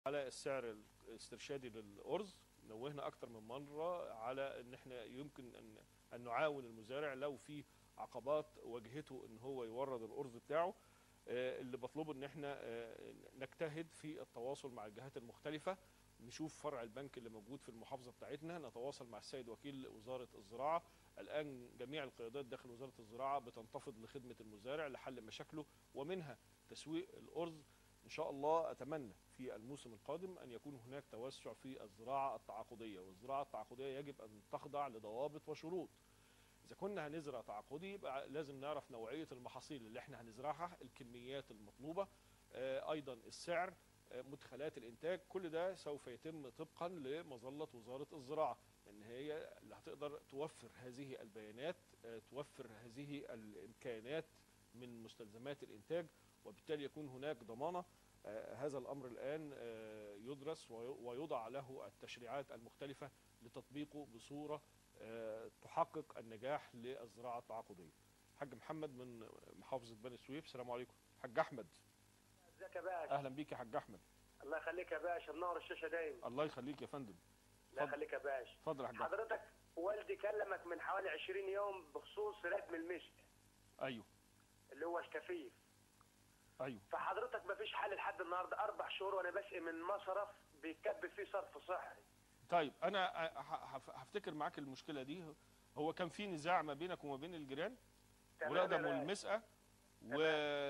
على السعر الاسترشادي للارز نوهنا اكتر من مره على ان احنا يمكن ان ان نعاون المزارع لو في عقبات واجهته ان هو يورد الارز بتاعه آه، اللي بطلبه ان احنا آه، نجتهد في التواصل مع الجهات المختلفه نشوف فرع البنك اللي موجود في المحافظه بتاعتنا نتواصل مع السيد وكيل وزاره الزراعه الان جميع القيادات داخل وزاره الزراعه بتنتفض لخدمه المزارع لحل مشاكله ومنها تسويق الارز ان شاء الله اتمنى في الموسم القادم ان يكون هناك توسع في الزراعه التعاقديه والزراعه التعاقديه يجب ان تخضع لضوابط وشروط اذا كنا هنزرع تعاقدي يبقى لازم نعرف نوعيه المحاصيل اللي احنا هنزرعها الكميات المطلوبه آه، ايضا السعر آه، مدخلات الانتاج كل ده سوف يتم طبقا لمظله وزاره الزراعه لان هي اللي هتقدر توفر هذه البيانات آه، توفر هذه الامكانات من مستلزمات الانتاج وبالتالي يكون هناك ضمانه آه، هذا الامر الان آه، يدرس وي- ويوضع له التشريعات المختلفه لتطبيقه بصوره آه، تحقق النجاح للزراعه التعاقديه. حاج محمد من محافظه بني سويف السلام عليكم. حاج احمد ازيك يا باشا اهلا بيك يا حاج احمد. الله يخليك يا باشا منور الشاشه دايما الله يخليك يا فندم. الله اتفضل. يخليك يا باشا اتفضل يا حاج احمد. حضرتك والدي كلمك من حوالي 20 يوم بخصوص رتم المشي ايوه اللي هو الكفيف ايوه فحضرتك ما فيش حل لحد النهارده اربع شهور وانا بسقي من مصرف بيكبل فيه صرف صحي طيب انا ه- ه- هفتكر معاك المشكله دي هو كان في نزاع ما بينك وما بين الجيران تمام ولادم يا باشا. والمسقه و...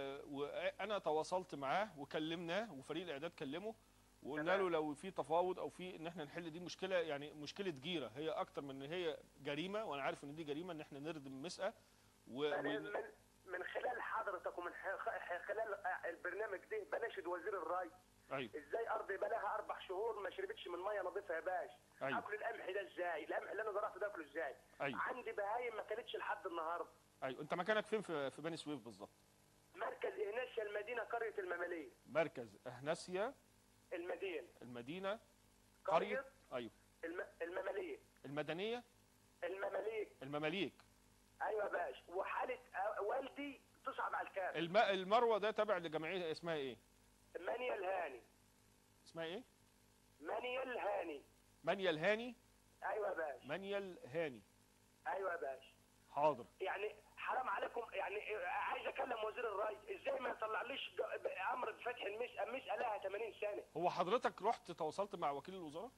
وانا تواصلت معاه وكلمناه وفريق الاعداد كلمه وقلنا له تمام. لو في تفاوض او في ان احنا نحل دي مشكله يعني مشكله جيره هي اكتر من ان هي جريمه وانا عارف ان دي جريمه ان احنا نردم مسقه و... يعني و... من من خلال حضرتك ومن ح- ح- خلال البرنامج ده بناشد وزير الري ايوه ازاي ارض يبقى لها اربع شهور ما شربتش من ميه نظيفه يا باشا أيوة. اكل القمح ده ازاي القمح اللي انا زرعته ده اكله ازاي أيوة. عندي بهايم ما كانتش لحد النهارده ايوه انت مكانك فين في, في بني سويف بالظبط مركز إهناشيا المدينة قرية الممالية مركز اهناسيا المدينة المدينه قريه قرية ايوه الم... الممالية المدنيه المماليك المماليك أيوة يا باشا وحالة آه، والدي تصعب على الكامل الم... المروه ده تابع لجمعيه اسمها ايه مانيا الهاني اسمها ايه مانيا الهاني منيا الهاني أيوة يا باشا منيا الهاني أيوة يا باشا حاضر يعني حرام عليكم يعني آه، عايز أكلم وزير الري إزاي ما يطلعليش ج- أمر بفتح المسألة المسألة لها 80 سنة هو حضرتك رحت تواصلت مع وكيل الوزاره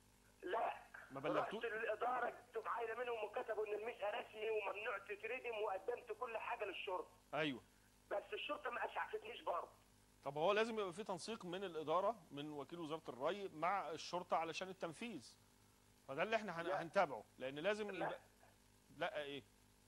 لا ما بلغتوش؟ رحت للإدارة جبت معايا منهم وكتبوا إن المسألة رسمي وممنوع تتردم وقدمت كل حاجة للشرطة ايوه بس الشرطه ما اسعفتنيش برضه طب هو لازم يبقى في تنسيق من الاداره من وكيل وزاره الري مع الشرطه علشان التنفيذ فده اللي احنا هن... لا. هنتابعه لان لازم لا. يبقى... لا ايه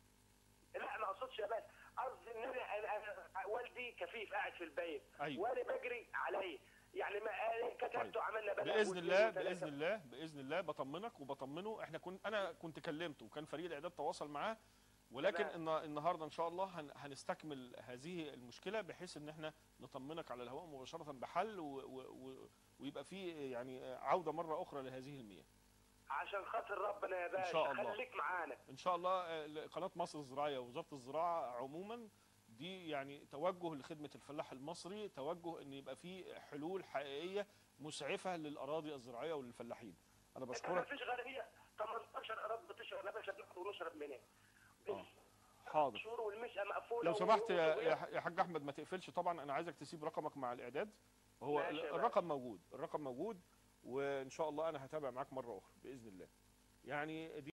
لا ما اقصدش يا باشا قصدي ان انا أنا- أنا والدي كفيف قاعد في البيت أيوة. وانا بجري عليه يعني ما أنا كتبت طيب. وعملنا بلاغ باذن واثنين الله وثلاثة. باذن الله باذن الله بطمنك وبطمنه احنا كنت انا كنت كلمته وكان فريق الاعداد تواصل معاه ولكن تمام. النا- النهارده ان شاء الله هن... هنستكمل هذه المشكله بحيث ان احنا نطمنك على الهواء مباشره بحل و... و... و... ويبقى في يعني عوده مره اخرى لهذه المياه عشان خاطر ربنا يا باشا شاء الله. خليك معانا ان شاء الله آه، قناه مصر الزراعيه ووزاره الزراعه عموما دي يعني توجه لخدمه الفلاح المصري توجه ان يبقى في حلول حقيقيه مسعفه للاراضي الزراعيه وللفلاحين انا ما بشكرك فيش غير هي 18 ارض بتشرب يا باشا بناخد ونشرب منين آه. حاضر شهور والمشقه مقفوله لو سمحت يا و- يا يا حاج احمد ما تقفلش طبعا انا عايزك تسيب رقمك مع الاعداد هو ماشي يا باشا. الرقم موجود الرقم موجود وان شاء الله انا هتابع معاك مره اخرى باذن الله يعني دي